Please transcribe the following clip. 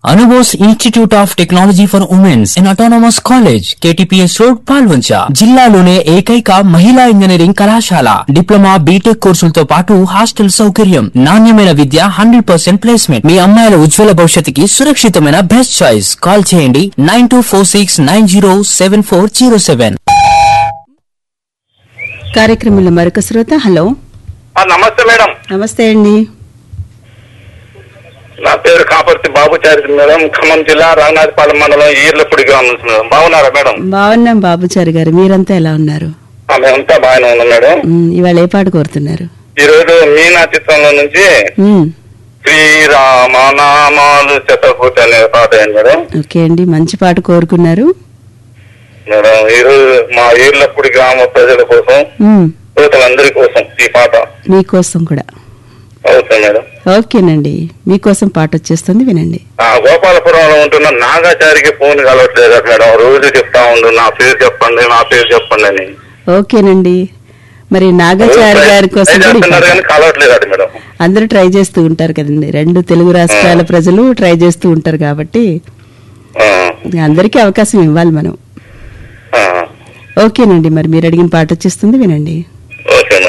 అనుబోస్ institute of technology for women's in autonomous college KTPS road Palvancha జిల్లాలోనే ఏకైక మహిళా engineering కళాశాల డిప్లొమా బీటెక్ కోర్సులతో పాటు హాస్టల్ సౌకర్యం నాణ్యమైన విద్య హండ్రెడ్ పర్సెంట్ ప్లేస్మెంట్ మీ అమ్మాయిల ఉజ్వల భవిష్యత్తుకి సురక్షితమైన బెస్ట్ చాయిస్ కాల్ చేయండి nine two four six nine zero seven four zero seven కార్యక్రమంలో మరొక శ్రోత హలో ఆ, నమస్తే మేడం నమస్తే అండి నా పేరు కాపర్తి బాబుచారి మేడం ఖమ్మం జిల్లా రంగనాథపాలెం మండలం ఈర్లపూడి గ్రామం నుంచి మేడం బాగున్నారా మేడం బాగున్నాం బాబుచారి గారు మీరంతా ఎలా ఉన్నారు ఆ, మేమంతా బాగానే ఉన్నాం మేడం ఉమ్, ఇవాళ ఏ పాట కోరుతున్నారు ఈ రోజు మీనా చిత్రంలో నుంచి ఉమ్, శ్రీరామ నామాలు శతభూతి అనే పాట ఏంటి మేడం ఓకే అండి మంచి పాట కోరుకున్నారు మేడం ఈ రోజు మా ఈర్లపూడి గ్రామ ప్రజల కోసం ఉమ్, శ్రోతలందరి కోసం ఈ పాట మీకోసం కూడా అవుతుంది మేడం ఓకేనండి మీకోసం పాట వచ్చేస్తుంది వినండి ఆ గోపాలపురంలో ఉంటున్న నాగాచారికి ఫోన్ కలవట్లేదు మేడం రోజు చెప్తా ఉండు నా పేరు చెప్పండి నా పేరు చెప్పండి అని ఓకేనండి మరి నాగాచారి గారి కోసం ట్రై కూడా ఈ చేస్తున్నారు పాట. కానీ కలవట్లేదు అటు మేడం అందరూ ట్రై చేస్తూ ఉంటారు కదండి రెండు తెలుగు రాష్ట్రాల ప్రజలు ట్రై చేస్తూ ఉంటారు కాబట్టి ఆ, అందరికీ అవకాశం ఇవ్వాలి మనం ఆ, ఓకేనండి మరి మీరు అడిగిన పాట వచ్చేస్తుంది వినండి ఓకే మేడం